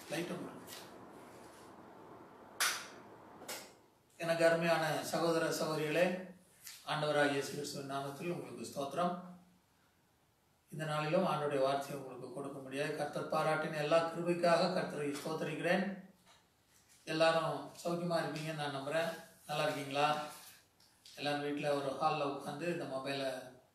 லைட்டை போடு. எனக்கு அருமையான சகோதர சகோதரிகளே ஆண்டவராகிய இயேசு கிறிஸ்துவின் நாமத்தில் உங்களுக்கு ஸ்தோத்திரம் இந்த நாளிலும் ஆண்டுடைய வார்த்தையை உங்களுக்கு கொடுக்க முடியாது கர்த்தர் பாராட்டின எல்லா கிருபைக்காக கர்த்தரை ஸ்தோத்தரிக்கிறேன் எல்லாரும் சௌக்கியமா இருப்பீங்கன்னு நான் நம்புறேன் நல்லா இருக்கீங்களா எல்லாரும் வீட்டில் ஒரு ஹாலில் உட்காந்து இந்த மொபைலை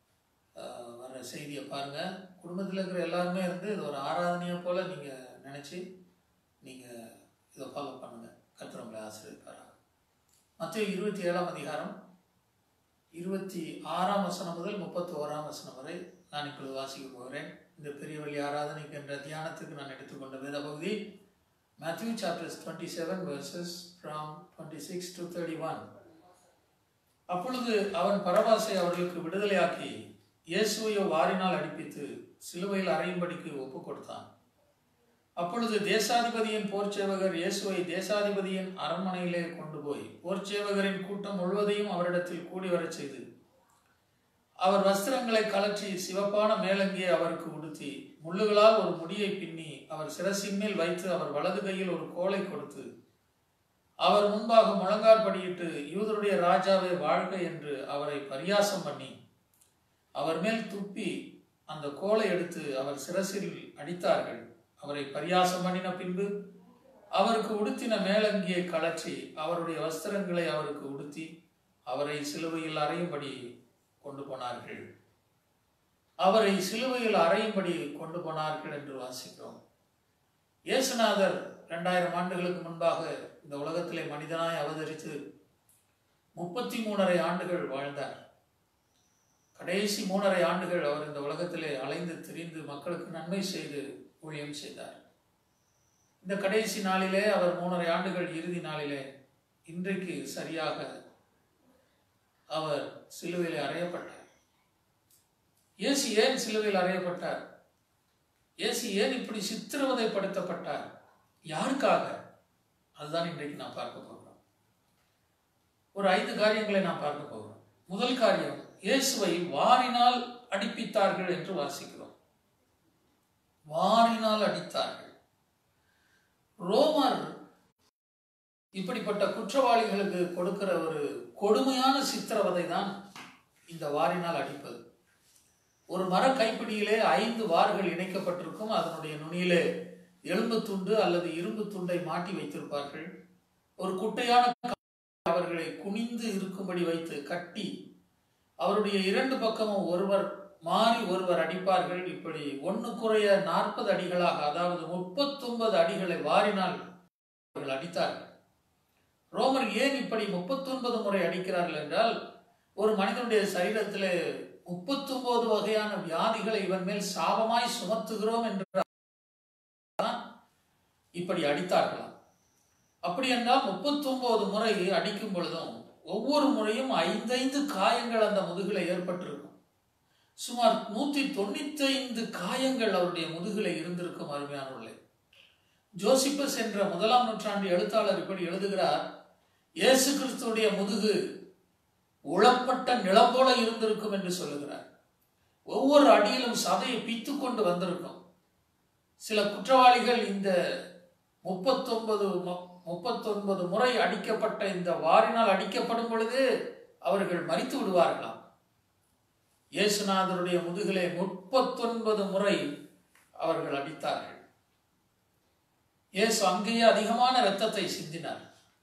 வர செய்தியை பாருங்கள் குடும்பத்தில் இருக்கிற எல்லாருமே இருந்து இது ஒரு ஆராதனையை போல் நீங்கள் நினச்சி நீங்கள் இதை ஃபாலோ பண்ணுங்கள் கர்த்தர் உங்களை ஆசீர்வதிப்பாராக மத்திய இருபத்தி ஏழாம் அதிகாரம் இருபத்தி ஆறாம் வசனம் முதல் முப்பத்தி ஓராம் வசனம் வரை நான் இப்பொழுது வாசிக்க போகிறேன் இந்த பெரிய வழி ஆராதனைக்கு என்ற தியானத்துக்கு நான் எடுத்துக்கொண்ட வேத பகுதி Matthew chapters twenty seven verses from twenty six to thirty one அப்பொழுது அவன் பரவாசை அவர்களுக்கு விடுதலையாக்கி இயேசுவையோ வாரினால் அடிப்பித்து சிலுவையில் அறையும்படிக்கு ஒப்பு கொடுத்தான் அப்பொழுது தேசாதிபதியின் போர்ச்சேவகர் இயேசுவை தேசாதிபதியின் அரண்மனையிலே கொண்டு போய் போர்ச்சேவகரின் கூட்டம் முழுவதையும் அவரிடத்தில் கூடி வரச் செய்து அவர் வஸ்திரங்களை கலற்றி சிவப்பான மேலங்கியை அவருக்கு உடுத்தி முள்ளுகளால் ஒரு முடியை பின்னி அவர் சிரசின் மேல் வைத்து அவர் வலது கையில் ஒரு கோலை கொடுத்து அவர் முன்பாக முழங்காற்படியிட்டு யூதருடைய ராஜாவை வாழ்க என்று அவரை பரியாசம் பண்ணி அவர் மேல் துப்பி அந்த கோலை எடுத்து அவர் சிரசில் அடித்தார்கள் அவரை பரியாசம் பண்ணின பின்பு அவருக்கு உடுத்தின மேலங்கியை கலற்றி அவருடைய வஸ்திரங்களை அவருக்கு உடுத்தி அவரை சிலுவையில் அறையும்படி கொண்டு போனார்கள் அவரை சிலுவையில் அறையும்படி கொண்டு போனார்கள் என்று வாசிக்கிறோம் இயேசுநாதர் இரண்டாயிரம் ஆண்டுகளுக்கு முன்பாக இந்த உலகத்திலே மனிதனாய் அவதரித்து முப்பத்தி மூணரை ஆண்டுகள் வாழ்ந்தார் கடைசி மூணரை ஆண்டுகள் அவர் இந்த உலகத்திலே அலைந்து திரிந்து மக்களுக்கு நன்மை செய்து ஊழியம் செய்தார் இந்த கடைசி நாளிலே அவர் மூணரை ஆண்டுகள் இறுதி நாளிலே இன்றைக்கு சரியாக அவர் சிலுவையில் அறையப்பட்டார் இயேசு ஏன் சிலுவையில் அறையப்பட்டார் இயேசு ஏன் இப்படி சித்திரவதைப்படுத்தப்பட்டார் யாருக்காக அதுதான் இன்றைக்கு நான் பார்க்க போகிறோம் ஒரு ஐந்து காரியங்களை நான் பார்க்க போகிறோம் முதல் காரியம் இயேசுவை வாரினால் அடிப்பித்தார்கள் என்று வாசிக்கிறோம் வாரினால் அடித்தார்கள் ரோமர் இப்படிப்பட்ட குற்றவாளிகளுக்கு கொடுக்கிற ஒரு கொடுமையான சித்திரவதை தான் இந்த வாரினால் அடிப்பது ஒரு மர கைப்பிடியிலே ஐந்து வார்கள் இணைக்கப்பட்டிருக்கும் அதனுடைய நுனியிலே எலும்பு துண்டு அல்லது இரும்பு துண்டை மாட்டி வைத்திருப்பார்கள் ஒரு குட்டையான அவர்களை குனிந்து இருக்கும்படி வைத்து கட்டி அவருடைய இரண்டு பக்கமும் ஒருவர் மாறி ஒருவர் அடிப்பார்கள் இப்படி ஒன்று குறைய நாற்பது அடிகளாக அதாவது முப்பத்தொன்பது அடிகளை வாரினால் அவர்கள் அடித்தார்கள் ரோமர் ஏன் இப்படி முப்பத்தொன்பது முறை அடிக்கிறார்கள் என்றால் ஒரு மனிதனுடைய சரீரத்தில் முப்பத்தொன்பது வகையான வியாதிகளை இவன் மேல் சாபமாய் சுமத்துகிறோம் என்று இப்படி அடித்தார்களாம் அப்படி என்றால் முப்பத்தொன்பது முறை அடிக்கும் பொழுதும் ஒவ்வொரு முறையும் ஐந்தைந்து காயங்கள் அந்த முதுகில ஏற்பட்டிருக்கும் சுமார் நூத்தி தொண்ணூத்தி ஐந்து காயங்கள் அவருடைய முதுகில இருந்திருக்கும் அருமையானவர்களே ஜோசிப்பஸ் என்ற முதலாம் நூற்றாண்டு எழுத்தாளர் இப்படி எழுதுகிறார் இயேசு கிறிஸ்துடைய முதுகு உளப்பட்ட நிலம் போல இருந்திருக்கும் என்று சொல்லுகிறார் ஒவ்வொரு அடியிலும் சதையை பித்து கொண்டு வந்திருக்கும் சில குற்றவாளிகள் இந்த முப்பத்தொன்பது முப்பத்தொன்பது முறை அடிக்கப்பட்ட இந்த வாரினால் அடிக்கப்படும் பொழுது அவர்கள் மறித்து விடுவார்களாம் இயேசுநாதருடைய முதுகிலே முப்பத்தொன்பது முறை அவர்கள் அடித்தார்கள் இயேசு அங்கேயே அதிகமான இரத்தத்தை சிந்தினார்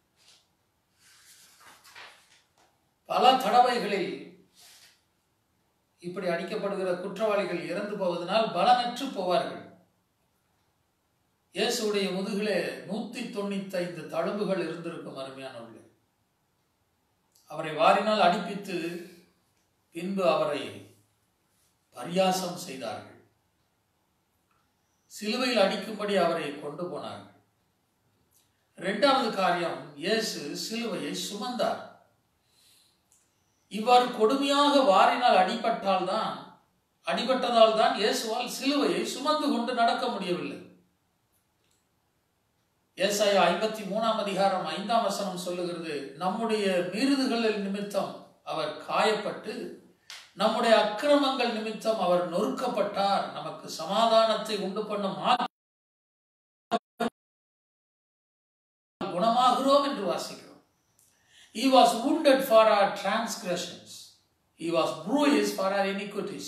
பல தடவைகளில் இப்படி அடிக்கப்படுகிற குற்றவாளிகள் இறந்து போவதனால் பலனற்று போவார்கள் இயேசுடைய முதுகிலே நூத்தி தொண்ணூத்தி ஐந்து தழும்புகள் இருந்திருக்கும் அருமையானவர்களே அவரை வாரினால் அடிப்பித்து பின்பு அவரை பரியாசம் செய்தார்கள் சிலுவையில் அடிக்கும்படி அவரை கொண்டு போனார்கள் இரண்டாவது காரியம் இயேசு சிலுவையை சுமந்தார் இவ்வாறு கொடுமையாக வாரினால் அடிபட்டால் தான் அடிபட்டதால் தான் இயேசுவால் சிலுவையை சுமந்து கொண்டு நடக்க முடியவில்லை ஏசாயா ஐம்பத்தி மூணாம் அதிகாரம் ஐந்தாம் வசனம் சொல்லுகிறது நம்முடைய மீறுதுகளில் நிமித்தம் அவர் காயப்பட்டு நம்முடைய அக்கிரமங்கள் நிமித்தம் அவர் நொறுக்கப்பட்டார் நமக்கு சமாதானத்தை உண்டு பண்ணும் He was wounded for our transgressions. He was bruised for our iniquities.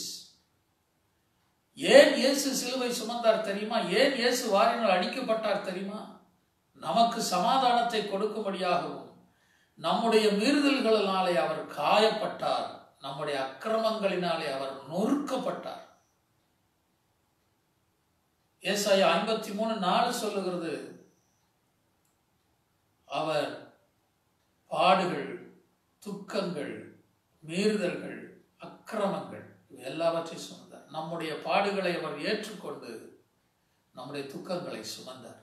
ஏன் இயேசு சிலுவை சுமந்தார் தெரியுமா ஏன் இயேசு வாரினால் அடிக்கப்பட்டார் தெரியுமா நமக்கு சமாதானத்தை கொடுக்கும்படியாகவும் நம்முடைய மீறுதல்களினாலே அவர் காயப்பட்டார் நம்முடைய அக்கிரமங்களினாலே அவர் நொறுக்கப்பட்டார் ஏசாயா ஐம்பத்தி மூணு நாலு சொல்லுகிறது அவர் பாடுகள் துக்கங்கள் மீறுதல்கள் அக்கிரமங்கள் இவை எல்லாவற்றையும் சுமந்தார் நம்முடைய பாடுகளை அவர் ஏற்றுக்கொண்டு நம்முடைய துக்கங்களை சுமந்தார்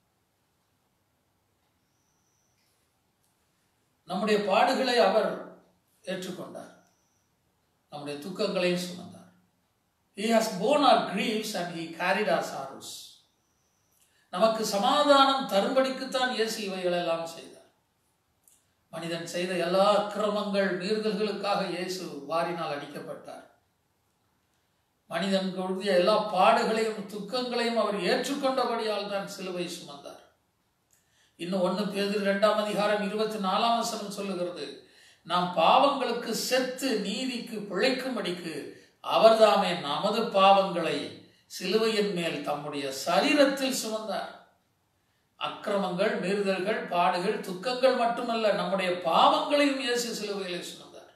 நம்முடைய பாடுகளை அவர் ஏற்றுக்கொண்டார் நம்முடைய துக்கங்களையும் சுமந்தார் He has borne our griefs and he carried our sorrows. நமக்கு சமாதானம் தரும்படிக்குத்தான் இயேசு இவைகளெல்லாம் செய்தார் மனிதன் செய்த எல்லா அக்கிரமங்கள் மீறுதல்களுக்காக இயேசு வாரினால் அடிக்கப்பட்டார் மனிதன் கொடுத்த எல்லா பாடுகளையும் துக்கங்களையும் அவர் ஏற்றுக்கொண்டபடியால் தான் சிலுவை சுமந்தார் இன்னும் ஒன்று பேர் இரண்டாம் அதிகாரம் இருபத்தி நாலாம் வசனம் சொல்லுகிறது நாம் பாவங்களுக்கு செத்து நீதிக்கு பிழைக்கும்படிக்கு அவர்தாமே நமது பாவங்களை சிலுவையின் மேல் தம்முடைய சரீரத்தில் சுமந்தார் அக்கிரமங்கள் மீறுதல்கள் பாடுகள் துக்கங்கள் மட்டுமல்ல நம்முடைய பாவங்களையும் இயேசு சிலுவையிலே சுமந்தார்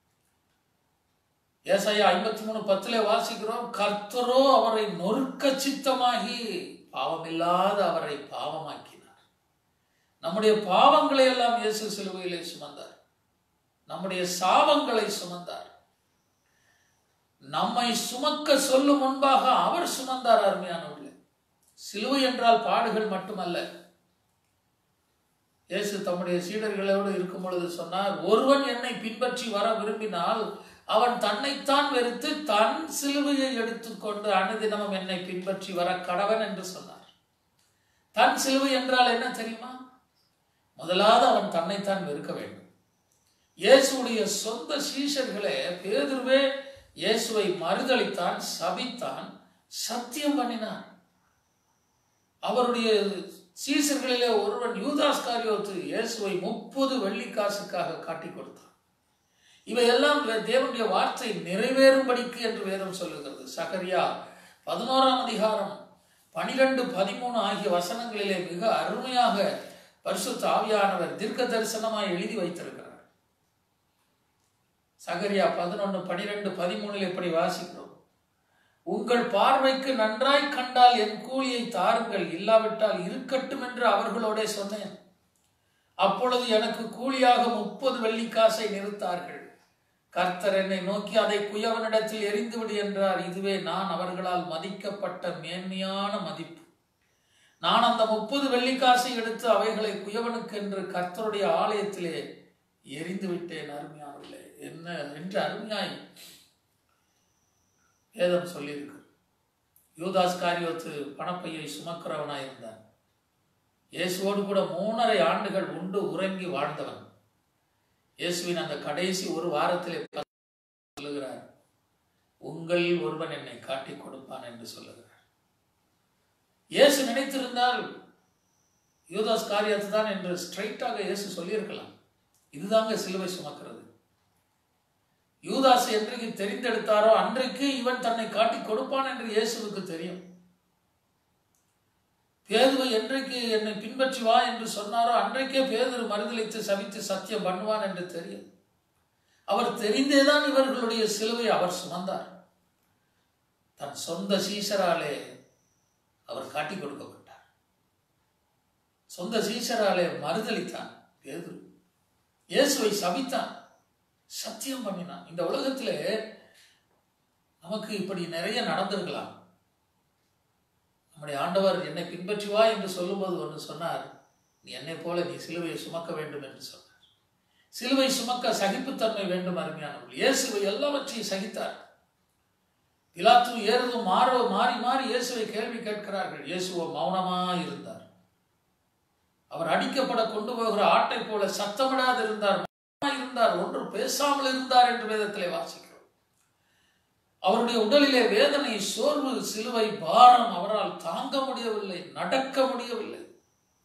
ஏசாயா ஐம்பத்தி மூணு பத்திலே வாசிக்கிறோம் கர்த்தரோ அவரை நொறுக்க சித்தமாகி பாவமில்லாத அவரை பாவமாக்கினார் நம்முடைய பாவங்களை எல்லாம் இயேசு சிலுவையிலே சுமந்தார் நம்முடைய சாபங்களை சுமந்தார் நம்மை சுமக்க சொல்லும் முன்பாக அவர் சுமந்தார் அருமையானவர்களே சிலுவை என்றால் பாடுகள் மட்டுமல்ல இயேசு தம்முடைய சீடர்களோடு இருக்கும் பொழுது சொன்னார் ஒருவன் என்னை பின்பற்றி வர விரும்பினால் அவன் தன்னைத்தான் வெறுத்து தன் சிலுவையை எடுத்துக்கொண்டு அனுதினமும் என்னை பின்பற்றி வர கடவன் என்று சொன்னார் தன் சிலுவை என்றால் என்ன தெரியுமா முதலாவது அவன் தன்னைத்தான் வெறுக்க வேண்டும் இயேசுடைய சொந்த சீஷர்களே பேதுருவே இயேசுவை மறுதளித்தான் சபித்தான் சத்தியம் பண்ணினான் அவருடைய சீசர்களிலே ஒருவன் யூதாஸ் காரியோத்து இயேசுவை முப்பது வெள்ளிக்காசுக்காக காட்டிக் கொடுத்தான் இவையெல்லாம் தேவனுடைய வார்த்தை நிறைவேறும்படிக்கு என்று வேதம் சொல்லுகிறது சகரியா பதினோராம் அதிகாரம் பனிரெண்டு பதிமூணு ஆகிய வசனங்களிலே மிக அருமையாக பரிசுத்த ஆவியானவர் தீர்க்க தரிசனமாய் எழுதி வைத்திருக்கிறார் சகரியா பதினொன்று பனிரெண்டு பதிமூணில் எப்படி வாசிக்கிறோம் உங்கள் பார்வைக்கு நன்றாய் கண்டால் என் கூலியை தாருங்கள் இல்லாவிட்டால் இருக்கட்டும் என்று அவர்களோட சொன்னேன் அப்பொழுது எனக்கு கூலியாக முப்பது வெள்ளிக்காசை நிறுத்தார்கள் கர்த்தர் என்னை நோக்கி அதை குயவனிடத்தில் எரிந்துவிடு என்றார் இதுவே நான் அவர்களால் மதிக்கப்பட்ட மேன்மையான மதிப்பு நான் அந்த முப்பது வெள்ளிக்காசை எடுத்து அவைகளை குயவனுக்கு என்று கர்த்தருடைய ஆலயத்திலே எரிந்து விட்டேன் அருமையானவில்லை என்ன என்று அருமையாய் வேதம் சொல்லியிருக்கு யூதாஸ் காரியோத்து பணப்பையை சுமக்கிறவனாய் இருந்தான் இயேசுவோடு கூட மூணரை ஆண்டுகள் உண்டு உறங்கி வாழ்ந்தவன் இயேசுவின் அந்த கடைசி ஒரு வாரத்திலே சொல்லுகிறார் உங்களில் ஒருவன் என்னை காட்டிக் கொடுப்பான் என்று சொல்லுகிறார் இயேசு நினைத்திருந்தால் யூதாஸ் காரியத்து தான் என்று ஸ்ட்ரைட்டாக இயேசு சொல்லியிருக்கலாம் இதுதாங்க சிலுவை சுமக்கிறது யூதாஸ் என்றைக்கு தெரிந்தெடுத்தாரோ அன்றைக்கு இவன் தன்னை காட்டி கொடுப்பான் என்று இயேசுவுக்கு தெரியும் பேதுவை என்றைக்கு என்னை பின்பற்றி வா என்று சொன்னாரோ அன்றைக்கே பேதுரு மறுதளித்து சபித்து சத்தியம் பண்ணுவான் என்று தெரியும் அவர் தெரிந்தேதான் இவர்களுடைய சிலுவை அவர் சுமந்தார் தன் சொந்த சீசராலே அவர் காட்டி கொடுக்கப்பட்டார் சொந்த சீசராலே மறுதளித்தான் பேதுரு இயேசுவை சபித்தான் சத்தியம் பண்ணினான் இந்த உலகத்திலே நமக்கு இப்படி நிறைய நடந்திருக்கலாம் நம்முடைய ஆண்டவர் என்னை பின்பற்றி வா என்று சொல்லும்போது ஒன்று சொன்னார் நீ என்னை போல நீ சிலுவையை சுமக்க வேண்டும் என்று சொன்னார் சிலுவை சுமக்க சகிப்புத்தன்மை வேண்டும் அருமையானவர்கள் இயேசுவை எல்லாவற்றையும் சகித்தார் பிலாத்து ஏறுதும் மாறோ மாறி மாறி இயேசுவை கேள்வி கேட்கிறார்கள் இயேசுவோ மௌனமா இருந்தார் அவர் அடிக்கப்பட கொண்டு போகிற ஆட்டை போல சத்தமிடாது இருந்தார் இருந்தார் ஒன்று பேசாமல் இருந்தார் என்று வேதத்திலே வாசிக்கிறோம் அவருடைய உடலிலே வேதனை சோர்வு சிலுவை பாரம் அவரால் தாங்க முடியவில்லை நடக்க முடியவில்லை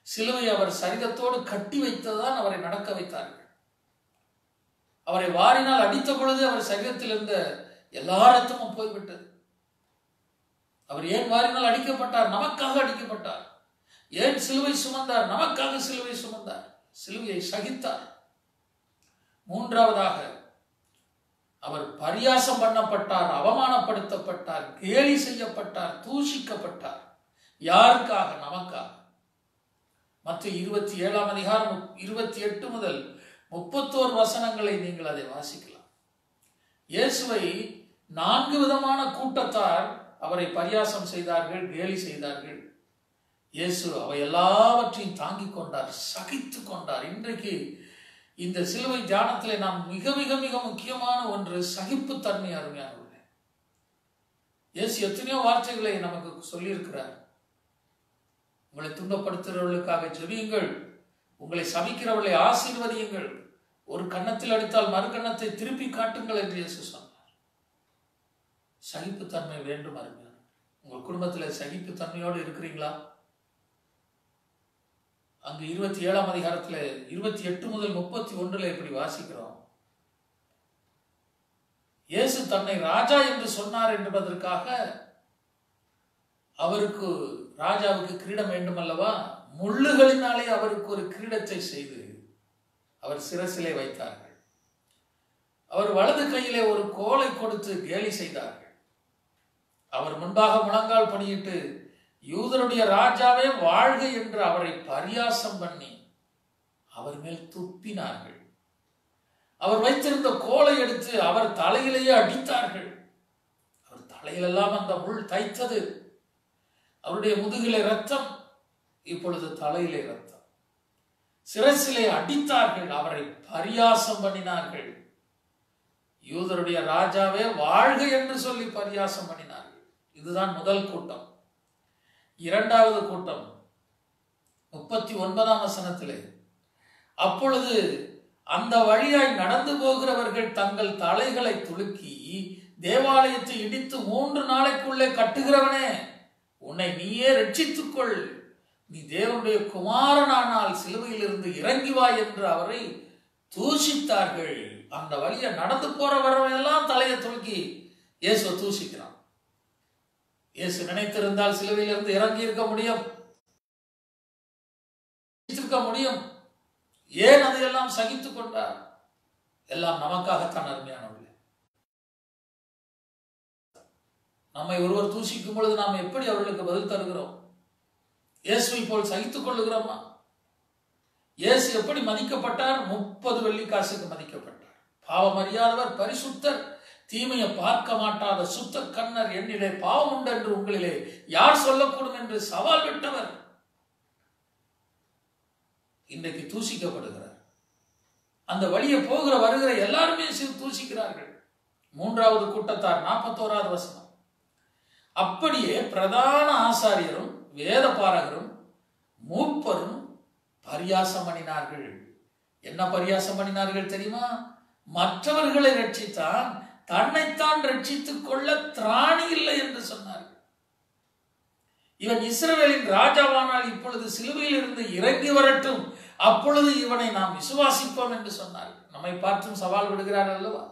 சிலுவை அவர் சரீரத்தோடு கட்டி வைத்ததுதான் அவரை நடக்க வைத்தார்கள் அவரை வாரினால் அடித்த பொழுது அவர் சரீரத்தில் இருந்த எல்லா ரத்தமும் போய்விட்டது அவர் ஏன் வாரினால் அடிக்கப்பட்டார் நமக்காக அடிக்கப்பட்டார் ஏன் சிலுவை சுமந்தார் நமக்காக சிலுவை சுமந்தார் சிலுவையை சகித்தார் மூன்றாவதாக அவர் பரியாசம் பண்ணப்பட்டார் அவமானப்படுத்தப்பட்டார் கேலி செய்யப்பட்டார் தூஷிக்கப்பட்டார் யாருக்காக நமக்காக மற்ற இருபத்தி ஏழாம் அதிகாரம் இருபத்தி எட்டு முதல் முப்பத்தோரு வசனங்களை நீங்கள் அதை வாசிக்கலாம் இயேசுவை நான்கு விதமான கூட்டத்தார் அவரை பரியாசம் செய்தார்கள் கேலி செய்தார்கள் இயேசு அவை எல்லாவற்றையும் தாங்கிக் கொண்டார் சகித்து கொண்டார் இன்றைக்கு இந்த சிலுவை தியானத்திலே நாம் மிக மிக மிக முக்கியமான ஒன்று சகிப்புத்தன்மை அருமையானவர்களே இயேசு எத்தனையோ வார்த்தைகளை நமக்கு சொல்லியிருக்கிறார் உங்களை துன்பப்படுத்துகிறவர்களுக்காக ஜெபியுங்கள் உங்களை சபிக்கிறவர்களை ஆசீர்வதியுங்கள் ஒரு கன்னத்தில் அடித்தால் மறு கன்னத்தை திருப்பி காட்டுங்கள் என்று இயேசு சொன்னார் சகிப்புத்தன்மை வேண்டும் அருமையான உங்கள் குடும்பத்தில் சகிப்புத்தன்மையோடு இருக்கிறீங்களா அங்கு இருபத்தி ஏழாம் அதிகாரத்தில் இருபத்தி எட்டு முதல் முப்பத்தி ஒன்றுல இப்படி வாசிக்கிறோம் இயேசு தன்னை ராஜா என்று சொன்னார் என்பதற்காக அவருக்கு ராஜாவுக்கு கிரீடம் வேண்டும் அல்லவா முள்ளுகளினாலே அவருக்கு ஒரு கிரீடத்தை செய்து அவர் சிரசிலே வைத்தார்கள் அவர் வலது கையிலே ஒரு கோலை கொடுத்து கேலி செய்தார்கள் அவர் முன்பாக முழங்கால் பணியிட்டு யூதருடைய ராஜாவே வாழ்க என்று அவரை பரியாசம் பண்ணி அவர் மேல் துப்பினார்கள் அவர் வைத்திருந்த கோலை எடுத்து அவர் தலையிலேயே அடித்தார்கள் அவர் தலையிலெல்லாம் அந்த முள் தைத்தது அவருடைய முதுகிலே ரத்தம் இப்பொழுது தலையிலே ரத்தம் சிரசிலே அடித்தார்கள் அவரை பரியாசம் பண்ணினார்கள் யூதருடைய ராஜாவே வாழ்க என்று சொல்லி பரியாசம் பண்ணினார்கள் இதுதான் முதல் கூட்டம் இரண்டாவது கூட்டம் முப்பத்தி ஒன்பதாம் வசனத்திலே அப்பொழுது அந்த வழியாய் நடந்து போகிறவர்கள் தங்கள் தலைகளை துலுக்கி தேவாலயத்தை இடித்து மூன்று நாளைக்குள்ளே கட்டுகிறவனே உன்னை நீயே ரட்சித்துக்கொள் நீ தேவனுடைய குமாரனானால் சிலுவையிலிருந்து இறங்கி வா என்று அவரை தூஷித்தார்கள் அந்த வழியை நடந்து போற வரவெல்லாம் தலையை துலுக்கி இயேசுவை தூஷிக்கிறான் இயேசு நினைத்திருந்தால் சிலுவையிலிருந்து இறங்கி இருக்க முடியும் இருக்க முடியும் ஏன் அதையெல்லாம் சகித்துக் கொண்டார் எல்லாம் நமக்காகத்தான் அருமையானவர்களே நம்மை ஒருவர் தூஷிக்கும் பொழுது நாம் எப்படி அவர்களுக்கு பதில் தருகிறோம் இயேசுவை போல் சகித்துக் கொள்ளுகிறோமா இயேசு எப்படி மதிக்கப்பட்டார் முப்பது வெள்ளி காசுக்கு மதிக்கப்பட்டார் பாவம் அறியாதவர் பரிசுத்தர் தீமையை பார்க்க மாட்டாத சுத்த கண்ணர் என்னிலே பாவம் உண்டு என்று உங்களிலே யார் சொல்லக்கூடும் என்று சவால் விட்டவர் இன்றைக்கு தூசிக்கப்படுகிறார் அந்த வழியை போகிற வருகிற எல்லாருமே தூசிக்கிறார்கள் மூன்றாவது கூட்டத்தார் நாற்பத்தோராவது வசனம் அப்படியே பிரதான ஆசாரியரும் வேத பாரகரும் மூப்பரும் பரியாசம் பண்ணினார்கள் என்ன பரியாசம் பண்ணினார்கள் தெரியுமா மற்றவர்களை ரட்சித்தான் தன்னைத்தான் ரட்சித்துக் கொள்ள திராணி இல்லை என்று சொன்னார்கள் இவன் இஸ்ரவேலின் ராஜாவானால் இப்பொழுது சிலுவையில் இருந்து இறங்கி வரட்டும் அப்பொழுது இவனை நாம் விசுவாசிப்போம் என்று சொன்னார்கள் நம்மை பார்த்தும் சவால் விடுகிறார் அல்லவா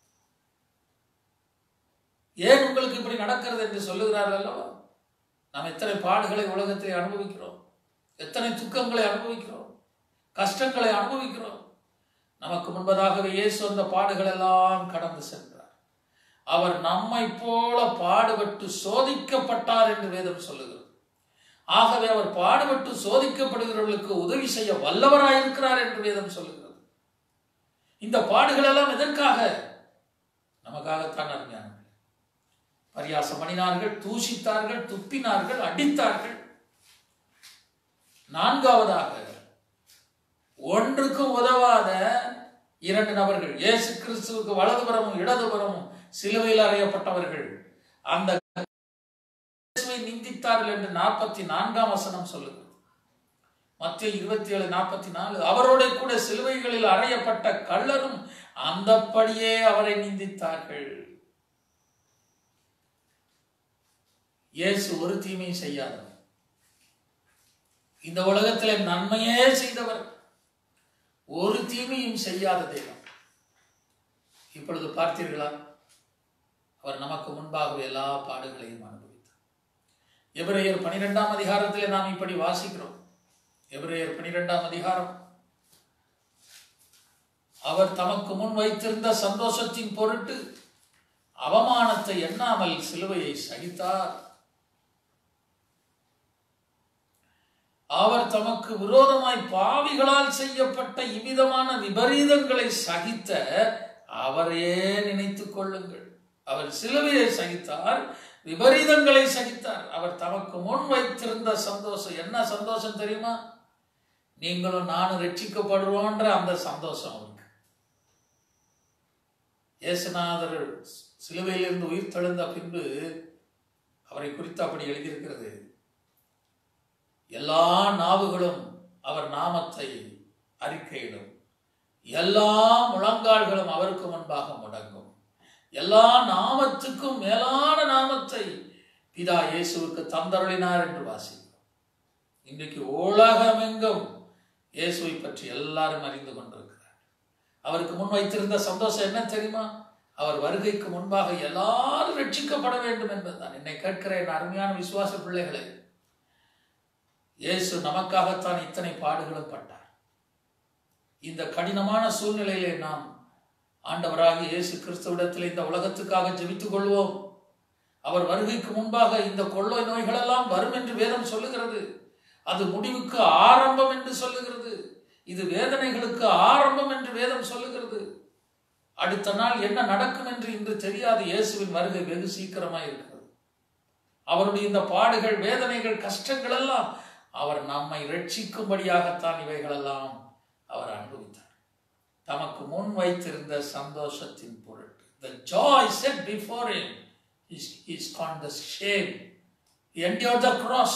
ஏன் உங்களுக்கு இப்படி நடக்கிறது என்று சொல்லுகிறார் அல்லவா நாம் எத்தனை பாடுகளை உலகத்தை அனுபவிக்கிறோம் எத்தனை துக்கங்களை அனுபவிக்கிறோம் கஷ்டங்களை அனுபவிக்கிறோம் நமக்கு முன்பதாகவே இயேசு அந்த பாடுகள் எல்லாம் கடந்து சென்றார் அவர் நம்மை போல பாடுபட்டு சோதிக்கப்பட்டார் என்று வேதம் சொல்லுகிறது ஆகவே அவர் பாடுபட்டு சோதிக்கப்படுகிறவர்களுக்கு உதவி செய்ய வல்லவராயிருக்கிறார் என்று வேதம் சொல்லுகிறது இந்த பாடுகள் எல்லாம் எதற்காக நமக்காகத்தான் அருமையானவர்கள் பரியாசம் பண்ணினார்கள் தூஷித்தார்கள் துப்பினார்கள் அடித்தார்கள் நான்காவதாக ஒன்றுக்கும் உதவாத இரண்டு நபர்கள் இயேசு கிறிஸ்துவுக்கு வலதுபுறமும் இடதுபுறமும் சிலுவையில் அறையப்பட்டவர்கள் அந்த நிந்தித்தார்கள் என்று நாற்பத்தி நான்காம் வசனம் சொல்லுகிறது மத்திய இருபத்தி ஏழு நாற்பத்தி நாலு அவரோட கூட சிலுவைகளில் அறையப்பட்ட கள்ளரும் அந்தப்படியே அவரை நிந்தித்தார்கள் இயேசு ஒரு தீமையும் செய்யாதவர் இந்த உலகத்திலே நன்மையே செய்தவர் ஒரு தீமையும் செய்யாத தெய்வம் இப்பொழுது பார்த்தீர்களா அவர் நமக்கு முன்பாகவே எல்லா பாடுகளையும் அனுபவித்தார் எபிரேயர் பனிரெண்டாம் அதிகாரத்திலே நாம் இப்படி வாசிக்கிறோம் எபிரேயர் பனிரெண்டாம் அதிகாரம் அவர் தமக்கு முன் வைத்திருந்த சந்தோஷத்தின் பொருட்டு அவமானத்தை எண்ணாமல் சிலுவையை சகித்தார் அவர் தமக்கு விரோதமாய் பாவிகளால் செய்யப்பட்ட இவ்விதமான விபரீதங்களை சகித்த அவரையே நினைத்துக் கொள்ளுங்கள் அவர் சிலுவையை சகித்தார் விபரீதங்களை சகித்தார் அவர் தமக்கு முன் வைத்திருந்த சந்தோஷம் என்ன சந்தோஷம் தெரியுமா நீங்களும் நானும் ரட்சிக்கப்படுவோன்ற அந்த சந்தோஷம் அவருக்கு இயேசுநாதர் சிலுவையிலிருந்து உயிர் தெழுந்த பின்பு அவரை குறித்து அப்படி எழுதியிருக்கிறது எல்லா நாவுகளும் அவர் நாமத்தை அறிக்கையிடும் எல்லா முழங்கால்களும் அவருக்கு முன்பாக முடங்கும் எல்லா நாமத்துக்கும் மேலான நாமத்தை பிதா இயேசுவுக்கு தந்தருளினார் என்று வாசிக்கிறோம் இன்றைக்கு உலகமெங்கும் இயேசுவை பற்றி எல்லாரும் அறிந்து கொண்டிருக்கிறார் அவருக்கு முன் வைத்திருந்த சந்தோஷம் என்ன தெரியுமா அவர் வருகைக்கு முன்பாக எல்லாரும் ரட்சிக்கப்பட வேண்டும் என்பதுதான் என்னை கேட்கிற என் அருமையான விசுவாச பிள்ளைகளை இயேசு நமக்காகத்தான் இத்தனை பாடுகளும் பட்டார் இந்த கடினமான சூழ்நிலையிலே நாம் ஆண்டவராகி இயேசு கிறிஸ்துவிடத்தில் இந்த உலகத்துக்காக ஜெபித்துக் கொள்வோம் அவர் வருகைக்கு முன்பாக இந்த கொள்ளை நோய்களெல்லாம் வரும் என்று வேதம் சொல்லுகிறது அது முடிவுக்கு ஆரம்பம் என்று சொல்லுகிறது இது வேதனைகளுக்கு ஆரம்பம் என்று வேதம் சொல்லுகிறது அடுத்த நாள் என்ன நடக்கும் என்று இன்று தெரியாது இயேசுவின் வருகை வெகு சீக்கிரமாய் இருக்கிறது அவருடைய இந்த பாடுகள் வேதனைகள் கஷ்டங்கள் எல்லாம் அவர் நம்மை ரட்சிக்கும்படியாகத்தான் இவைகளெல்லாம் அவர் அனுபவித்தார் தமக்கு முன் வைத்திருந்த சந்தோஷத்தின் பொருட்டு the joy set before him is is called the shame he endured the cross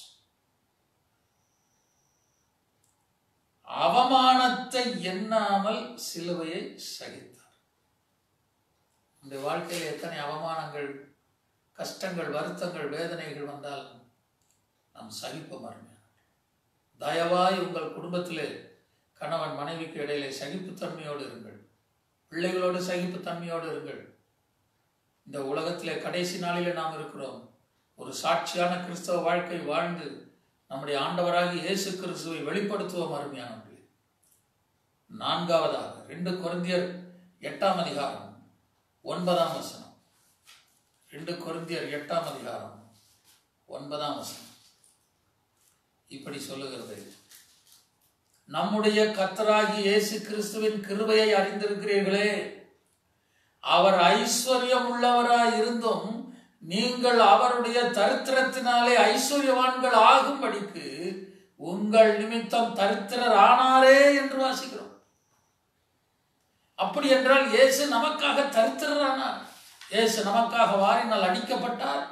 அவமானத்தை எண்ணாமல் சிலுவையை சகித்தார் இந்த வாழ்க்கையில் எத்தனை அவமானங்கள் கஷ்டங்கள் வருத்தங்கள் வேதனைகள் வந்தால் நாம் சகிப்போம் அருமையான தயவாய் உங்கள் குடும்பத்திலே கணவன் மனைவிக்கு இடையிலே சகிப்புத்தன்மையோடு இருங்கள் பிள்ளைகளோடு சகிப்புத்தன்மையோடு இருங்கள் இந்த உலகத்திலே கடைசி நாளிலே நாம் இருக்கிறோம் ஒரு சாட்சியான கிறிஸ்தவ வாழ்க்கை வாழ்ந்து நம்முடைய ஆண்டவராகி இயேசு கிறிஸ்துவை வெளிப்படுத்துவோம் அருமையானவர்களே நான்காவதாக ரெண்டு கொரிந்தியர் எட்டாம் அதிகாரம் ஒன்பதாம் வசனம் ரெண்டு கொரிந்தியர் எட்டாம் அதிகாரம் ஒன்பதாம் வசனம் இப்படி சொல்லுகிறது நம்முடைய கத்தராகி இயேசு கிறிஸ்துவின் கிருபையை அறிந்திருக்கிறீர்களே அவர் ஐஸ்வர்யம் உள்ளவராய் இருந்தும் நீங்கள் அவருடைய தரித்திரத்தினாலே ஐஸ்வர்யவான்கள் ஆகும்படிக்கு உங்கள் நிமித்தம் தரித்திரர் ஆனாரே என்று வாசிக்கிறோம் அப்படி என்றால் இயேசு நமக்காக தரித்திரர் ஆனார் இயேசு நமக்காக வாரினால் அடிக்கப்பட்டார்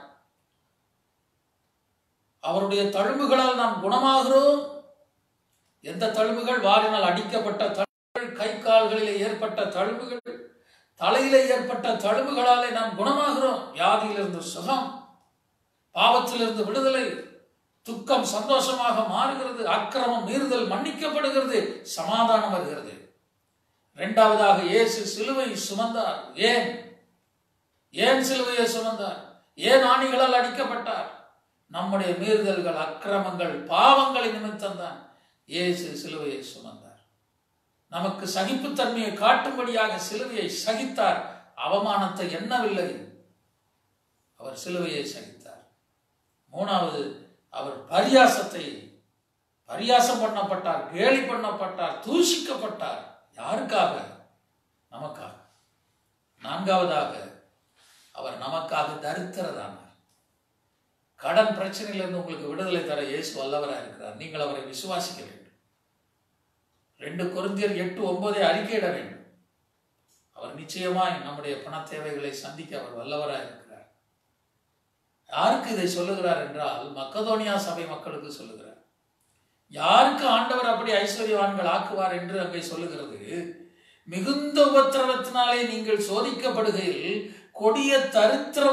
அவருடைய தழும்புகளால் நாம் குணமாகிறோம் எந்த தழும்புகள் வாரினால் அடிக்கப்பட்ட தழும்புகள் கை கால்களிலே ஏற்பட்ட தழும்புகள் தலையிலே ஏற்பட்ட தழும்புகளாலே நாம் குணமாகிறோம் வியாதியிலிருந்து சுகம் பாவத்திலிருந்து விடுதலை துக்கம் சந்தோஷமாக மாறுகிறது அக்கிரமம் மீறுதல் மன்னிக்கப்படுகிறது சமாதானம் வருகிறது இரண்டாவதாக இயேசு சிலுவை சுமந்தார் ஏன் ஏன் சிலுவையை சுமந்தார் ஏன் ஆணிகளால் அடிக்கப்பட்டார் நம்முடைய மீறுதல்கள் அக்கிரமங்கள் பாவங்களின் நிமித்தம் தான் இயேசு சிலுவையை சுமந்தார் நமக்கு சகிப்புத்தன்மையை காட்டும்படியாக சிலுவையை சகித்தார் அவமானத்தை எண்ணவில்லை அவர் சிலுவையை சகித்தார் மூணாவது அவர் பரியாசத்தை பரியாசம் பண்ணப்பட்டார் கேலி பண்ணப்பட்டார் தூஷிக்கப்பட்டார் யாருக்காக நமக்காக நான்காவதாக அவர் நமக்காக தரித்திரரானார் கடன் பிரச்சனையிலிருந்து உங்களுக்கு விடுதலை தர இயேசு வல்லவராக இருக்கிறார் நீங்கள் அவரை விசுவாசிக்க வேண்டும் ரெண்டு குருந்தியர் எட்டு ஒன்பதை அறிக்கையிட வேண்டும் அவர் நிச்சயமாய் நம்முடைய பண தேவைகளை சந்திக்க அவர் வல்லவராக இருக்கிறார் யாருக்கு இதை சொல்லுகிறார் என்றால் மக்கதோனியா சபை மக்களுக்கு சொல்லுகிறார் யாருக்கு ஆண்டவர் அப்படி ஐஸ்வர்யவான்கள் ஆக்குவார் என்று அங்கே சொல்லுகிறது மிகுந்த உபத்திரவத்தினாலே நீங்கள் சோதிக்கப்படுகையில் கொடிய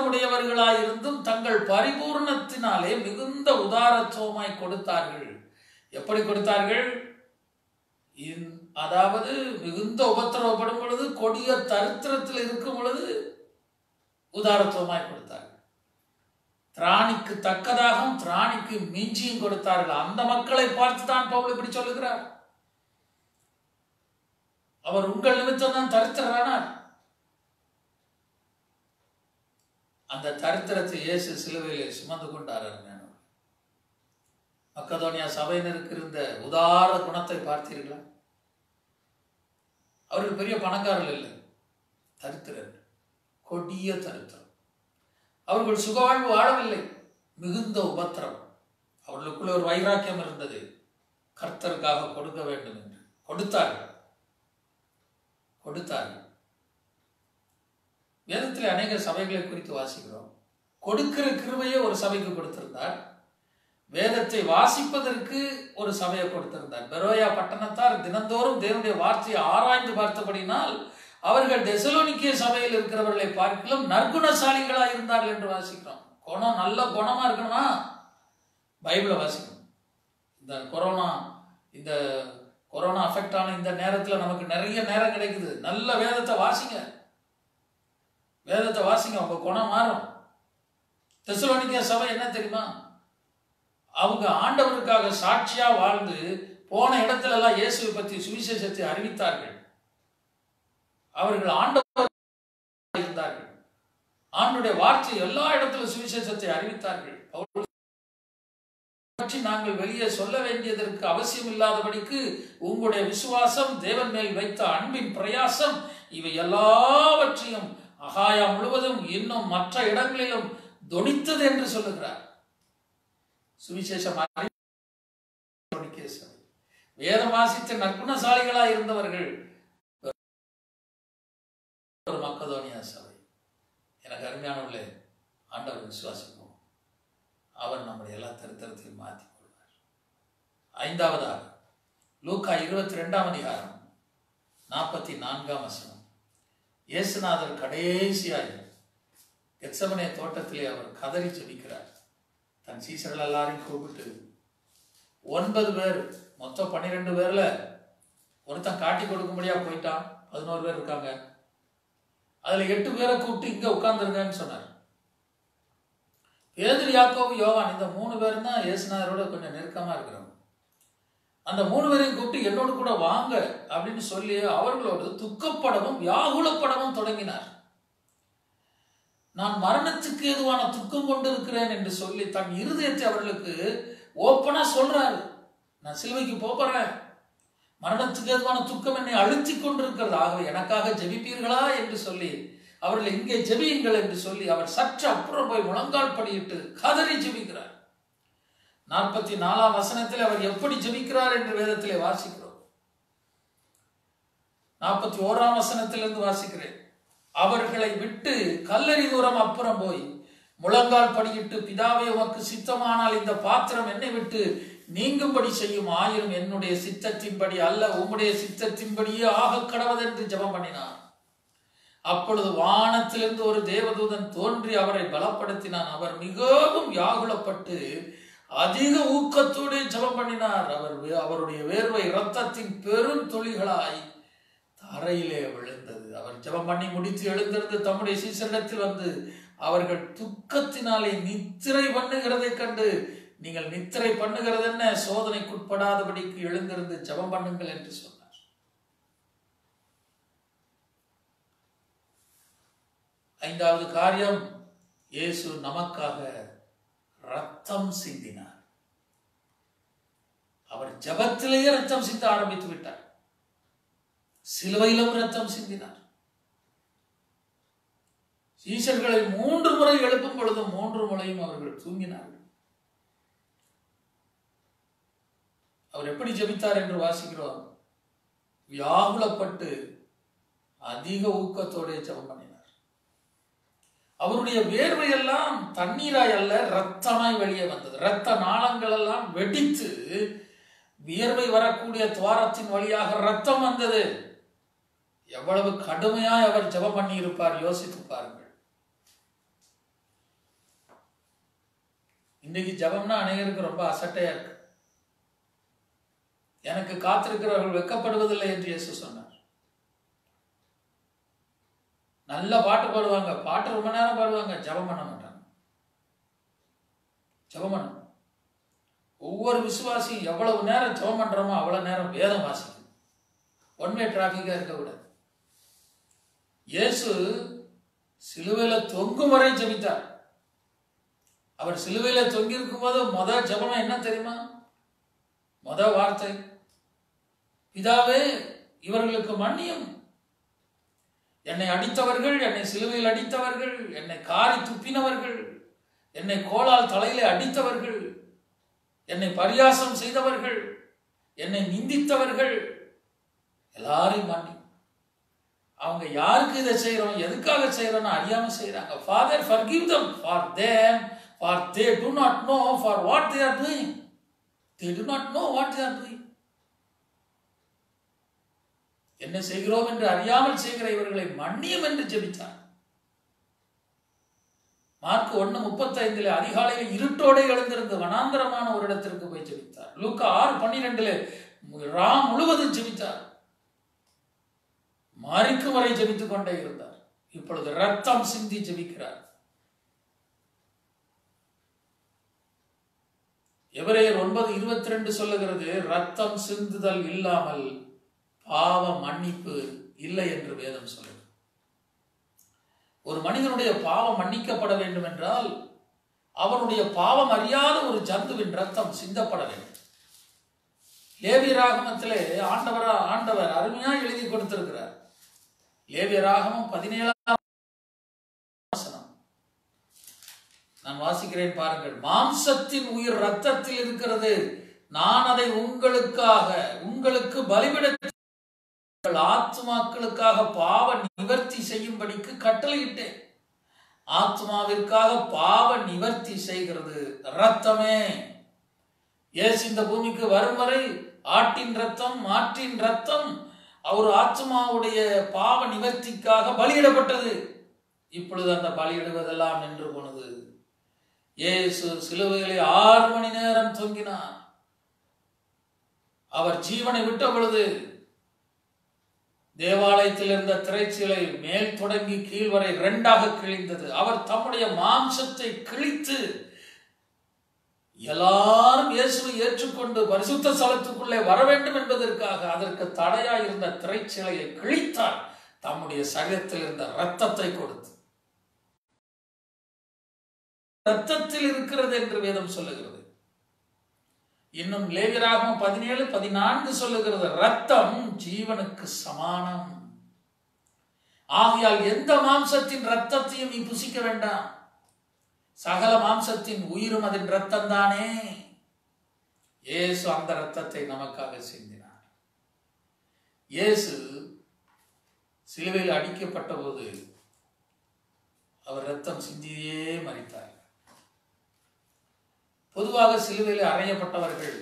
தரித்திரமுடையவர்களாயிருந்தும் தங்கள் பரிபூர்ணத்தினாலே மிகுந்த உதாரத்துவமாய் கொடுத்தார்கள் எப்படி கொடுத்தார்கள் இந்- அதாவது மிகுந்த உபத்திரவப்படும் பொழுது கொடிய தரித்திரத்தில் இருக்கும் பொழுது உதாரத்துவமாய் கொடுத்தார்கள் திராணிக்கு தக்கதாகவும் திராணிக்கு மிஞ்சியும் கொடுத்தார்கள் அந்த மக்களை பார்த்து தான் பவுல் இப்படி சொல்லுகிறார் அவர் உங்கள் நிமித்தம் தான் தரித்திரரானார் அந்த தரித்திரத்தை இயேசு சிலுவையிலே சுமந்து கொண்டார் அருமையானவர்களே. மக்கதோனியா சபையினருக்கு இருந்த உதார குணத்தை பார்த்தீர்களா அவர்கள் பெரிய பணக்காரர்கள் இல்லை தரித்திரர் கொடிய தரித்திரம் அவர்கள் சுகவாழ்வு வாழவில்லை மிகுந்த உபத்திரம் அவர்களுக்குள்ள ஒரு வைராக்கியம் இருந்தது கர்த்தருக்காக கொடுக்க வேண்டும் என்று கொடுத்தார்கள் கொடுத்தார்கள் வேதத்தில் அநேக சபைகளை குறித்து வாசிக்கிறோம் கொடுக்கிற கிருபையை ஒரு சபைக்கு கொடுத்திருந்தார் வேதத்தை வாசிப்பதற்கு ஒரு சபையை கொடுத்திருந்தார் பெரோயா பட்டணத்தார் தினந்தோறும் தேவனுடைய வார்த்தையை ஆராய்ந்து பார்த்தபடினால் அவர்கள் தெசலோனிக்கிய சபையில் இருக்கிறவர்களை பார்க்கலாம் நற்குணசாலிகளா இருந்தார்கள் என்று வாசிக்கிறோம் குணம் நல்ல குணமா இருக்கணுமா பைபிளை வாசிக்கணும் இந்த கொரோனா இந்த கொரோனா அஃபெக்ட் ஆன இந்த நேரத்தில் நமக்கு நிறைய நேரம் கிடைக்குது நல்ல வேதத்தை வாசிங்க வேதத்தை வாசிங்க உங்க குணம் மாறும் தெசலோனிக்கிய சபை என்ன தெரியுமா அவங்க ஆண்டவருக்காக சாட்சியா வாழ்ந்து போன இடத்துல எல்லாம் இயேசுவை பற்றி சுவிசேஷத்தை அறிவித்தார்கள் அவர்கள் ஆண்டவர் இருந்தார்கள் ஆண்டுடைய வார்த்தை எல்லா இடத்திலும் சுவிசேஷத்தை அறிவித்தார்கள் பவுல் பற்றி நாங்கள் வெளியே சொல்ல வேண்டியதற்கு அவசியம் இல்லாதபடிக்கு உங்களுடைய விசுவாசம் தேவன் மேல் வைத்த அன்பின் பிரயாசம் இவை எல்லாவற்றையும் அகாயா முழுவதும் இன்னும் மற்ற இடங்களிலும் தொனித்தது என்று சொல்லுகிறார் சுவிசேஷம் அறிவிக்க சபை. வேதம் வாசித்த நற்குணசாலிகளா இருந்தவர்கள் ஒரு மக்கதோனியா சபை எனக்கு அருமையானவர்களே ஆண்டவர் விசுவாசிப்போம் அவர் நம்முடைய எல்லா தரித்திரத்தையும் மாற்றிக் கொள்வார் ஐந்தாவதாக லூக்கா இருபத்தி ரெண்டாம் அதிகாரம் நாற்பத்தி நான்காம் வசனம் இயேசுநாதர் கடைசியாய் எச்சமனே தோட்டத்திலே அவர் கதறி ஜெபிக்கிறார் தன் சீசர்கள் எல்லாரையும் கூப்பிட்டு ஒன்பது பேர் மொத்தம் பன்னிரெண்டு பேர்ல ஒருத்தன் காட்டி கொடுக்கும்படியா போயிட்டான் பதினோரு பேர் இருக்காங்க அதுல எட்டு பேரை கூப்பிட்டு இங்க உட்கார்ந்துருங்கன்னு சொன்னார் பேதுரு யாக்கோபு யோவான் இந்த மூணு பேரும் தான் இயேசுநாதரோட கொஞ்சம் நெருக்கமா இருக்கிறவங்க அந்த மூணு பேரையும் கூப்பிட்டு என்னோடு கூட வாங்க அப்படின்னு சொல்லி அவர்களோடு துக்கப்படவும் வியாகுலப்படவும் தொடங்கினார் நான் மரணத்துக்கு ஏதுவான துக்கம் கொண்டிருக்கிறேன் என்று சொல்லி தன் இருதயத்தை அவர்களுக்கு ஓப்பனா சொல்றாரு நான் சிலுவைக்கு போறேன் மரணத்துக்கு ஏதுவான துக்கம் என்னை அழுத்தி கொண்டிருக்கிறது ஆகவே எனக்காக ஜெபிப்பீர்களா என்று சொல்லி அவர்கள் இங்கே ஜெபியுங்கள் என்று சொல்லி அவர் சற்று அப்புறம் போய் முழங்கால் படியிட்டு கதறி ஜெபிக்கிறார் நாற்பத்தி நாலாம் வசனத்தில் அவர் எப்படி ஜெபிக்கிறார் என்று வேதத்திலே வாசிக்கிறோம் நாற்பத்தி ஓராம் வசனத்திலிருந்து வாசிக்கிறேன் அவர்களை விட்டு கல்லறி தூரம் அப்புறம் போய் முழங்கால் படியிட்டு பிதாவே உமக்கு சித்தமானால் இந்த பாத்திரம் என்னை விட்டு நீங்கும்படி செய்யும் ஆயிரம் என்னுடைய சித்தத்தின்படி அல்ல உம்முடைய சித்தத்தின்படியே ஆக கடவதென்று ஜெபம் பண்ணினார் அப்பொழுது வானத்திலிருந்து ஒரு தேவதூதன் தோன்றி அவரை பலப்படுத்தினான் அவர் மிகவும் யாகுலப்பட்டு அதிக ஊக்கத்தோடு ஜெபம் பண்ணினார் அவர் வே- அவருடைய வேர்வை இரத்தத்தின் பெரும் துளிகளாய் தரையிலே விழுந்தது அவர் ஜெபம் பண்ணி முடித்து எழுந்திருந்து தம்முடைய சீசரிடத்தில் வந்து அவர்கள் துக்கத்தினாலே நித்திரை பண்ணுகிறதை கண்டு நீங்கள் நித்திரை பண்ணுகிறது என்ன சோதனைக்குட்படாதபடிக்கு எழுந்திருந்து ஜெபம் பண்ணுங்கள் என்று சொன்னார் ஐந்தாவது காரியம் இயேசு நமக்காக ரத்தம் சிந்தினார் அவர் ஜெபத்திலேயே ரத்தம் சிந்த ஆரம்பித்து விட்டார் சிலுவையிலும் ரத்தம் சிந்தினார் சீசர்களை மூன்று முறை எழுப்பும் பொழுது மூன்று முறையும் அவர்கள் தூங்கினார்கள் அவர் எப்படி ஜெபித்தார் என்று வாசிக்கிறோம் வியாகுலப்பட்டு அதிக ஊக்கத்தோட ஜெபம் பண்ணினார் அவருடைய வேர்வை எல்லாம் தண்ணீராய் அல்ல ரத்தமாய் வெளியே வந்தது ரத்த நாளங்கள் எல்லாம் வெடித்து வியர்வை வரக்கூடிய துவாரத்தின் வழியாக ரத்தம் வந்தது எவ்வளவு கடுமையாய் அவர் ஜெபம் பண்ணி இருப்பார் யோசித்து பாருங்கள் இன்னைக்கு ஜெபம்னா அநேகருக்கு ரொம்ப அசட்டையா இருக்கு எனக்கு காத்திருக்கிறவர்கள் வெட்கப்படுவதில்லை என்று இயேசு சொன்னார் நல்ல பாட்டு பாடுவாங்க பாட்டு ரொம்ப நேரம் பாடுவாங்க ஜெபம் பண்ண மாட்டாங்க ஜெபம் பண்ண ஒவ்வொரு விசுவாசியும் எவ்வளவு நேரம் ஜெபம் பண்றோமோ அவ்வளவு நேரம் வேதம் வாசிக்கும் ஒன் வே டிராபிக்கா இருக்கக்கூடாது இயேசு சிலுவையில தொங்கும் வரை ஜெபித்தார் அவர் சிலுவையில தொங்கி இருக்கும்போது முத ஜெபம் என்ன தெரியுமா முத வார்த்தை பிதாவே இவர்களுக்கு மன்னியும் என்னை அடித்தவர்கள் என்னை சிலுவையில் அடித்தவர்கள் என்னை காரி துப்பினவர்கள் என்னை கோலால் தலையிலே அடித்தவர்கள் என்னை பரியாசம் செய்தவர்கள் என்னை நிந்தித்தவர்கள் எல்லாரையும் மன்னி அவங்க யாருக்கு இதை செய்யறோம் எதுக்காக செய்யறோம்னு அறியாம செய்யறாங்க father forgive them for them for they do not know for what they are doing they do not know what they are doing என்ன செய்கிறோம் என்று அறியாமல் செய்கிற இவர்களை மன்னியும் என்று ஜெபித்தார் மார்க் ஒண்ணு முப்பத்தைந்துல அதிகாலையில் இருட்டோടെ எழுந்திருந்து வனாந்தரமான ஒரு இடத்திற்கு போய் ஜெபித்தார் லூக்கா ஆறு பன்னிரெண்டுல ராம் முழுவதும் ஜெபித்தார் மறிக்கும் வரை ஜெபித்துக் கொண்டே இருந்தார் இப்பொழுது ரத்தம் சிந்தி ஜெபிக்கிறார் எவரேயர் ஒன்பது இருபத்தி ரெண்டு சொல்லுகிறது ரத்தம் சிந்துதல் இல்லாமல் பாவ மன்னிப்பு இல்லை என்று வேதம் சொல்லுது ஒரு மனிதனுடைய பாவம் மன்னிக்கப்பட வேண்டும் என்றால் அவனுடைய பாவம் அறியாத ஒரு ஜந்துவின் ரத்தம் சிந்தப்பட வேண்டும் லேவிய ராகமத்திலே ஆண்டவரா ஆண்டவர் அருமையா எழுதி கொடுத்திருக்கிறார் லேவிய ராகமம் பதினேழாம் வசனம் நான் வாசிக்கிறேன் பாருங்கள் மாம்சத்தின் உயிர் ரத்தத்தில் இருக்கிறது நான் அதை உங்களுக்காக உங்களுக்கு பலிபிட உங்கள் ஆத்மாக்களுக்காக பாவ நிவர்த்தி செய்யும்படிக்கு கட்டளையிட்டேன் ஆத்மாவிற்காக பாவ நிவர்த்தி செய்கிறது ரத்தமே இயேசு இந்த பூமிக்கு வரும் வரை ஆட்டின் ரத்தம் மாட்டின் ரத்தம் அவர் ஆத்மாவுடைய பாவ நிவர்த்திக்காக பலியிடப்பட்டது இப்பொழுது அந்த பலியிடுவதெல்லாம் நின்று போனது இயேசு சிலுவையிலே ஆறு மணி நேரம் தொங்கினார் அவர் ஜீவனை விட்ட பொழுது தேவாலயத்தில் இருந்த திரைச்சீலை மேல் தொடங்கி கீழ் வரை இரண்டாக கிழிந்தது அவர் தம்முடைய மாம்சத்தை கிழித்து எல்லாரும் இயேசுவை ஏற்றுக்கொண்டு பரிசுத்த ஸ்தலத்துக்குள்ளே வர வேண்டும் என்பதற்காக அதற்கு தடையாய் இருந்த திரைச்சிலையை கிழித்தார் தம்முடைய சரீரத்தில் இருந்த ரத்தத்தை கொடுத்து ரத்தத்தில் இருக்கிறது என்று வேதம் சொல்லுகிறது இன்னும் லேவியராகவும் பதினேழு பதினான்கு சொல்லுகிறது ரத்தம் ஜீவனுக்கு சமானம் ஆகையால் எந்த மாம்சத்தின் ரத்தத்தையும் நீ புசிக்க வேண்டாம் சகல மாம்சத்தின் உயிரும் அதன் ரத்தம் தானே இயேசு அந்த ரத்தத்தை நமக்காக சிந்தினார் இயேசு சிலுவையில் அடிக்கப்பட்ட போது அவர் ரத்தம் சிந்தியே மறித்தார் பொதுவாக சிலுவையில் அறையப்பட்டவர்கள்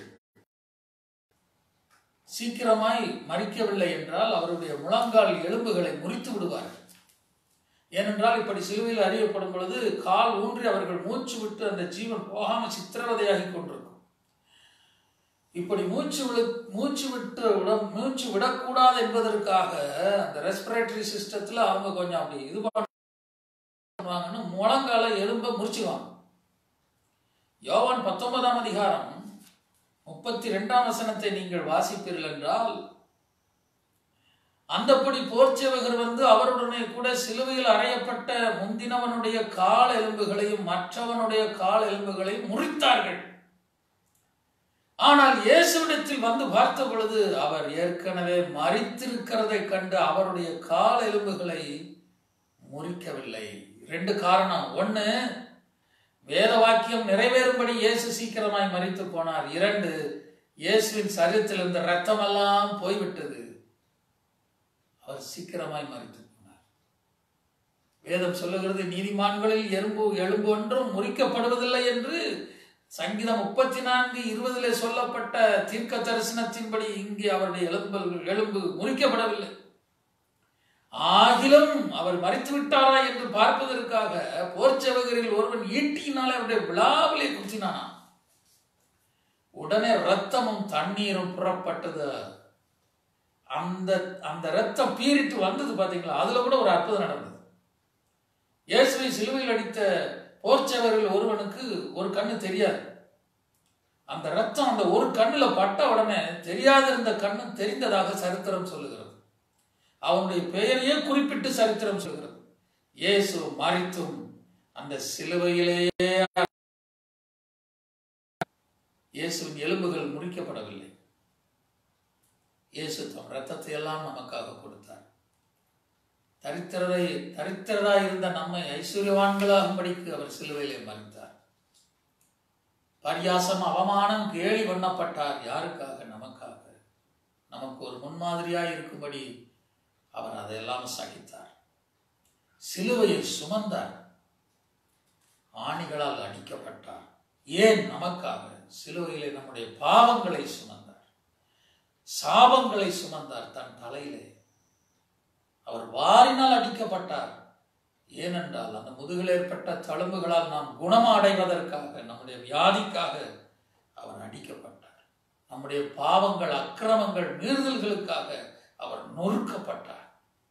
சீக்கிரமாய் மறிக்கவில்லை என்றால் அவருடைய முழங்கால் எலும்புகளை முறித்து விடுவார்கள் ஏனென்றால் இப்படி சிலுவையில் அறியப்படும் பொழுது கால் ஊன்றி அவர்கள் மூச்சு விட்டு அந்த ஜீவன் போகாம சித்திரவதையாகி கொண்டிருக்கும் இப்படி மூச்சு விடு மூச்சு விட்டு விட மூச்சு விடக்கூடாது என்பதற்காக அந்த ரெஸ்பிரேட்டரி சிஸ்டத்துல அவங்க கொஞ்சம் அப்படி இது பண்ணுவாங்கன்னு முழங்கால எலும்ப முறிச்சுவாங்க யோவான் பத்தொன்பதாம் அதிகாரம் முப்பத்தி ரெண்டாம் வசனத்தை நீங்கள் வாசிப்பீர்கள் என்றால் அந்தப்படி போர்ச்சேவகர் வந்து அவருடனே கூட சிலுவையில் அறையப்பட்ட முந்தினவனுடைய கால் எலும்புகளையும் மற்றவனுடைய கால் எலும்புகளையும் முறித்தார்கள் ஆனால் இயேசுவிடத்தில் வந்து பார்த்த பொழுது அவர் ஏற்கனவே மறித்திருக்கிறதை கண்டு அவருடைய கால் எலும்புகளை முறிக்கவில்லை ரெண்டு காரணம் ஒண்ணு வேத வாக்கியம் நிறைவேறும்படி இயேசு சீக்கிரமாய் மறித்து போனார் இரண்டு இயேசுவின் சரீரத்தில் இருந்த ரத்தமெல்லாம் போய்விட்டது அவர் சீக்கிரமாய் மறித்து போனார் வேதம் சொல்லுகிறது நீதிமான்களில் எறும்பு எலும்பு ஒன்றும் முறிக்கப்படுவதில்லை என்று சங்கீதம் முப்பத்தி நான்கு இருபதிலே சொல்லப்பட்ட தீர்க்க தரிசனத்தின்படி இங்கே அவருடைய எலும்பு எலும்பு முறிக்கப்படவில்லை ஆகிலும் அவர் மறித்து விட்டாரா என்று பார்ப்பதற்காக போர்ச்சவகரில் ஒருவன் ஈட்டியினாலே அவருடைய விழாவிலே குத்தினானா உடனே ரத்தமும் தண்ணீரும் புறப்பட்டது அந்த அந்த ரத்தம் பீறிட்டு வந்தது பாத்தீங்களா அதுல கூட ஒரு அற்புதம் நடந்தது இயேசுவை சிலுவையில் அடித்த போர்ச்சவர்கள் ஒருவனுக்கு ஒரு கண்ணு தெரியாது அந்த ரத்தம் அந்த ஒரு கண்ணுல பட்ட உடனே தெரியாதிருந்த கண்ணு தெரிந்ததாக சரித்திரம் சொல்லுகிறது அவனுடைய பெயரையே குறிப்பிட்டு சரித்திரம் சொல்கிறது இயேசு மறித்தும் அந்த சிலுவையிலேயே இயேசுவின் எலும்புகள் முறிக்கப்படவில்லை இயேசு தம் ரத்தத்தை எல்லாம் நமக்காக கொடுத்தார் தரித்திரதை தரித்திரதா இருந்த நம்மை ஐஸ்வர்யவான்களாகும்படிக்கு அவர் சிலுவையிலே மறித்தார் பரியாசம் அவமானம் கேலி பண்ணப்பட்டார் யாருக்காக நமக்காக நமக்கு ஒரு முன்மாதிரியாய் இருக்கும்படி அவர் அதையெல்லாம் சகித்தார் சிலுவையை சுமந்தார் ஆணிகளால் அடிக்கப்பட்டார் ஏன் நமக்காக சிலுவையிலே நம்முடைய பாவங்களை சுமந்தார் சாபங்களை சுமந்தார் தன் தலையிலே அவர் வாரினால் அடிக்கப்பட்டார் ஏனென்றால் அந்த முதுகில் ஏற்பட்ட தழும்புகளால் நாம் குணம் அடைவதற்காக நம்முடைய வியாதிக்காக அவர் அடிக்கப்பட்டார் நம்முடைய பாவங்கள் அக்கிரமங்கள் மீறுதல்களுக்காக அவர் நொறுக்கப்பட்டார்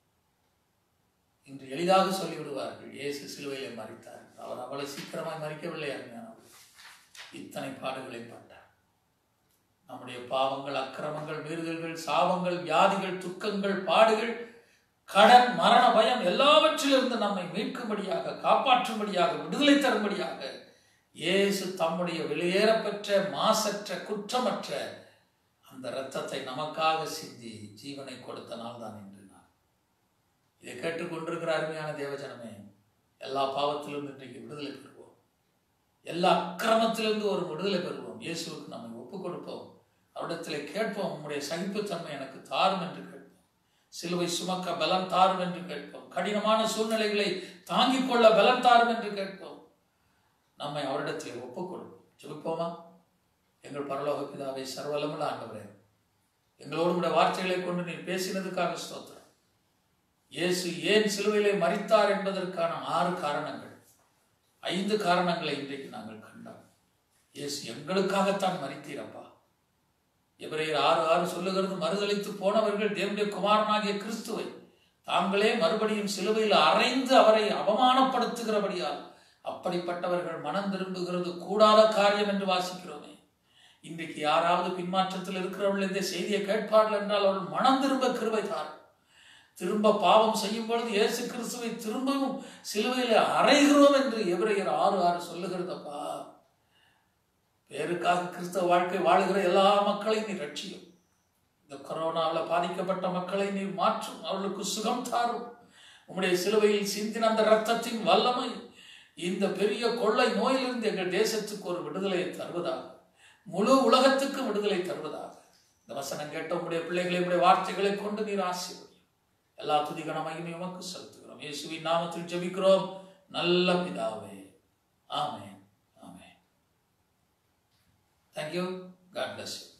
இன்று எளிதாக சொல்லிவிடுவார்கள் இயேசு சிலுவையிலே மறித்தார் அவர் அவளை சீக்கிரமாய் மறிக்கவில்லை அருமையானவர் இத்தனை பாடுகளை பட்டார் நம்முடைய பாவங்கள் அக்கிரமங்கள் மீறுதல்கள் சாபங்கள் வியாதிகள் துக்கங்கள் பாடுகள் கடன் மரண பயம் எல்லாவற்றிலிருந்து நம்மை மீட்கும்படியாக காப்பாற்றும்படியாக விடுதலை தரும்படியாக இயேசு தம்முடைய வெளியேறப்பெற்ற மாசற்ற குற்றமற்ற அந்த இரத்தத்தை நமக்காக சிந்தி ஜீவனை கொடுத்த நாள் தான் இன்று நான் இதை கேட்டுக்கொண்டிருக்கிற அருமையான தேவஜனமே எல்லா பாவத்திலிருந்து இன்றைக்கு விடுதலை பெறுவோம் எல்லா அக்கிரமத்திலிருந்து ஒரு விடுதலை பெறுவோம் இயேசுவுக்கு நம்மை ஒப்புக் கொடுப்போம் அவரிடத்தில் கேட்போம் உம்முடைய சகிப்புத்தன்மை எனக்கு தாரும் என்று கேட்போம் சிலுவை சுமக்க பலம் தாரும் என்று கேட்போம் கடினமான சூழ்நிலைகளை தாங்கிக் கொள்ள பலம் தாரும் என்று கேட்போம் நம்மை அவரிடத்தில் ஒப்புக் கொடுப்போம் ஜெபிப்போமா எங்கள் பரலோக பிதாவை சர்வலமுள்ள ஆண்டவரே எங்களோடு கூட வார்த்தைகளை கொண்டு நீ பேசினதுக்காக ஸ்தோத்திரம் இயேசு ஏன் சிலுவையிலே மறித்தார் என்பதற்கான ஆறு காரணங்கள் ஐந்து காரணங்களை இன்றைக்கு நாங்கள் கண்டோம் இயேசு எங்களுக்காகத்தான் மறித்தீரப்பா எபிரேயர் ஆறு ஆறு சொல்லுகிறது மறுதளித்து போனவர்கள் தேவனுடைய குமாரனாகிய கிறிஸ்துவை தாங்களே மறுபடியும் சிலுவையில் அறைந்து அவரை அவமானப்படுத்துகிறபடியால் அப்படிப்பட்டவர்கள் மனம் திரும்புகிறது கூடாத காரியம் என்று வாசிக்கிறோமே இன்றைக்கு யாராவது பின்மாற்றத்தில் இருக்கிறவர்கள் இந்த செய்தியை கேட்பார்கள் என்றால் அவர்கள் மனம் திரும்ப கிருபை தார் திரும்ப பாவம் செய்யும் பொழுது இயேசு கிறிஸ்துவை திரும்பவும் சிலுவையில அறைகிறோம் என்று எபிரேயர் ஆறு ஆறு சொல்லுகிறதப்பா பேருக்காக கிறிஸ்தவ வாழ்க்கை வாழுகிற எல்லா மக்களையும் நீ ரட்சியும் இந்த கொரோனாவில் பாதிக்கப்பட்ட மக்களை நீ மாற்றும் அவர்களுக்கு சுகம் தாரும் உம்முடைய சிலுவையில் சிந்தின அந்த ரத்தத்தின் வல்லமை இந்த பெரிய கொள்ளை நோயிலிருந்து எங்கள் தேசத்துக்கு ஒரு விடுதலையை தருவதாக முழு உலகத்துக்கு விடுதலை தருவதாக இந்த வசனம் கேட்ட உங்களுடைய பிள்ளைகளை உடைய வார்த்தைகளை கொண்டு நீர் ஆசீர்வதி எல்லா துதிகன மகிமையும் உமக்கு செலுத்துகிறோம் இயேசுவின் நாமத்தில் ஜெபிக்கிறோம் நல்ல பிதாவே ஆமென் ஆமென் தேங்க்யூ காட் பிளஸ் யூ